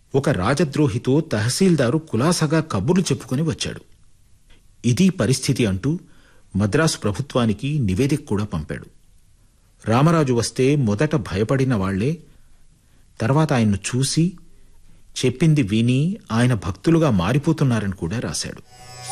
ఒక రాజద్రోహితో తహసీల్దారు కులాసగా కబుర్లు చెప్పుకుని వచ్చాడు ఇది పరిస్థితి అంటూ మద్రాసు ప్రభుత్వానికి నివేదిక కూడా పంపాడు రామరాజు వస్తే మొదట భయపడిన వాళ్లే తర్వాత ఆయన్ను చూసి చెప్పింది విని ఆయన భక్తులుగా మారిపోతున్నారని కూడా రాశాడు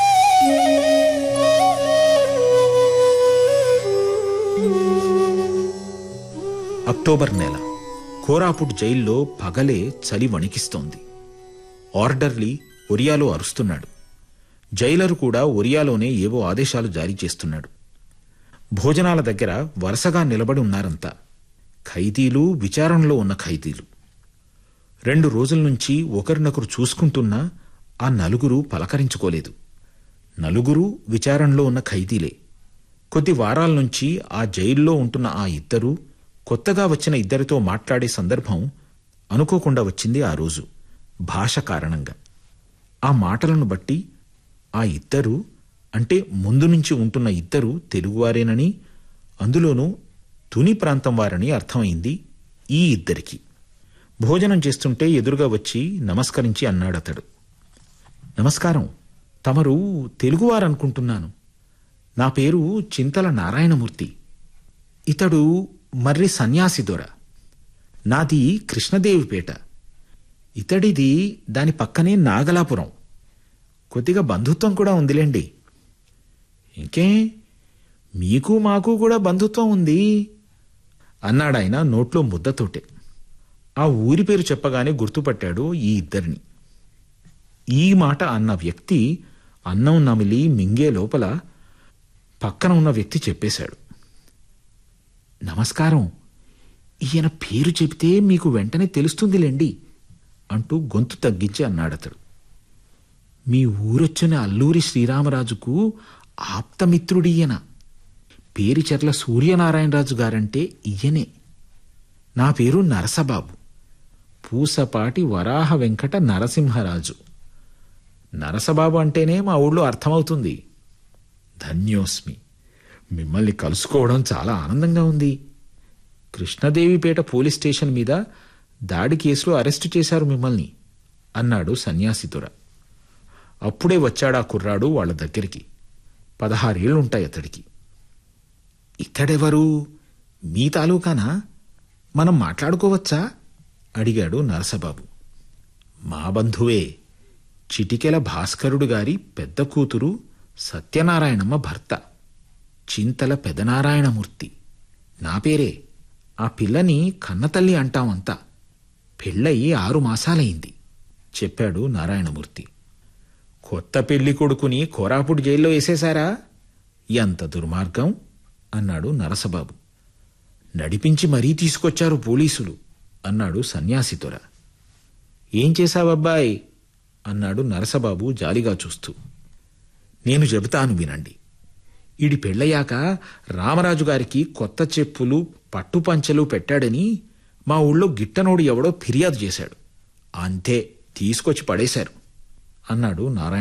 అక్టోబర్ నెల కోరాపుట్ జైల్లో పగలే చలి వణికిస్తోంది ఆర్డర్లీ ఒరియాలో అరుస్తున్నాడు జైలరు కూడా ఒరియాలోనే ఏవో ఆదేశాలు జారీ చేస్తున్నాడు భోజనాల దగ్గర వరుసగా నిలబడి ఉన్నారంతా ఖైదీలు విచారణలో ఉన్న ఖైదీలు రెండు రోజుల నుంచి ఒకరినొకరు చూసుకుంటున్నా ఆ నలుగురు పలకరించుకోలేదు నలుగురు విచారణలో ఉన్న ఖైదీలే కొద్ది వారాల నుంచి ఆ జైల్లో ఉంటున్న ఆ ఇద్దరు కొత్తగా వచ్చిన ఇద్దరితో మాట్లాడే సందర్భం అనుకోకుండా వచ్చింది ఆ రోజు భాష కారణంగా ఆ మాటలను బట్టి ఆ ఇద్దరు అంటే ముందు నుంచి ఉంటున్న ఇద్దరు తెలుగువారేనని అందులోనూ తుని ప్రాంతం వారని అర్థమైంది ఈ ఇద్దరికి భోజనం చేస్తుంటే ఎదురుగా వచ్చి నమస్కరించి అన్నాడతడు నమస్కారం తమరు తెలుగువారనుకుంటున్నాను నా పేరు చింతల నారాయణమూర్తి ఇతడు మర్రి సన్యాసి దొర నాది కృష్ణదేవిపేట ఇతడిది దాని పక్కనే నాగలాపురం కొద్దిగా బంధుత్వం కూడా ఉందిలేండి ఇంకే మీకు మాకు కూడా బంధుత్వం ఉంది అన్నాడాయన నోట్లో ముద్దతోటే ఆ ఊరి పేరు చెప్పగానే గుర్తుపట్టాడు ఈ ఇద్దరిని ఈ మాట అన్న వ్యక్తి అన్నం నమిలి మింగే లోపల పక్కన ఉన్న వ్యక్తి చెప్పేశాడు నమస్కారం ఈయన పేరు చెబితే మీకు వెంటనే తెలుస్తుందిలేండి అంటూ గొంతు తగ్గించి అన్నాడతడు మీ ఊరొచ్చిన అల్లూరి శ్రీరామరాజుకు ఆప్తమిత్రుడియన పేరిచెర్ల సూర్యనారాయణరాజు గారంటే ఈయనే నా పేరు నరసబాబు పూసపాటి వరాహ వెంకట నరసింహరాజు నరసబాబు అంటేనే మా ఊళ్ళో అర్థమవుతుంది ధన్యోస్మి మిమ్మల్ని కలుసుకోవడం చాలా ఆనందంగా ఉంది కృష్ణదేవిపేట పోలీస్ స్టేషన్ మీద దాడి కేసులో అరెస్టు చేశారు మిమ్మల్ని అన్నాడు సన్యాసితుర అప్పుడే వచ్చాడా కుర్రాడు వాళ్ళ దగ్గరికి పదహారేళ్లుంటాయి అతడికి ఇతడెవరు మీ తాలూకానా మనం మాట్లాడుకోవచ్చా అడిగాడు నరసబాబు మా బంధువే చిటికెల భాస్కరుడు గారి పెద్ద కూతురు సత్యనారాయణమ్మ భర్త చింతల పెదనారాయణమూర్తి నా పేరే ఆ పిల్లని కన్నతల్లి అంటామంతా పెళ్ళయి ఆరు మాసాలైంది చెప్పాడు నారాయణమూర్తి కొత్త పెళ్లి కొడుకుని కోరాపుడు జైల్లో వేసేశారా ఎంత దుర్మార్గం అన్నాడు నరసబాబు నడిపించి మరీ తీసుకొచ్చారు పోలీసులు అన్నాడు సన్యాసితుర ఏం చేశావబ్బాయ్ అన్నాడు నరసబాబు జాలిగా చూస్తూ నేను చెబుతాను వినండి ఈడి పెళ్ళయ్యాక రామరాజు గారికి కొత్త చెప్పులు పట్టుపంచెలు పెట్టాడని మా ఊళ్ళో గిట్టనోడు ఎవడో ఫిర్యాదు చేశాడు అంతే తీసుకొచ్చి పడేశారు అన్నాడు నారాయణ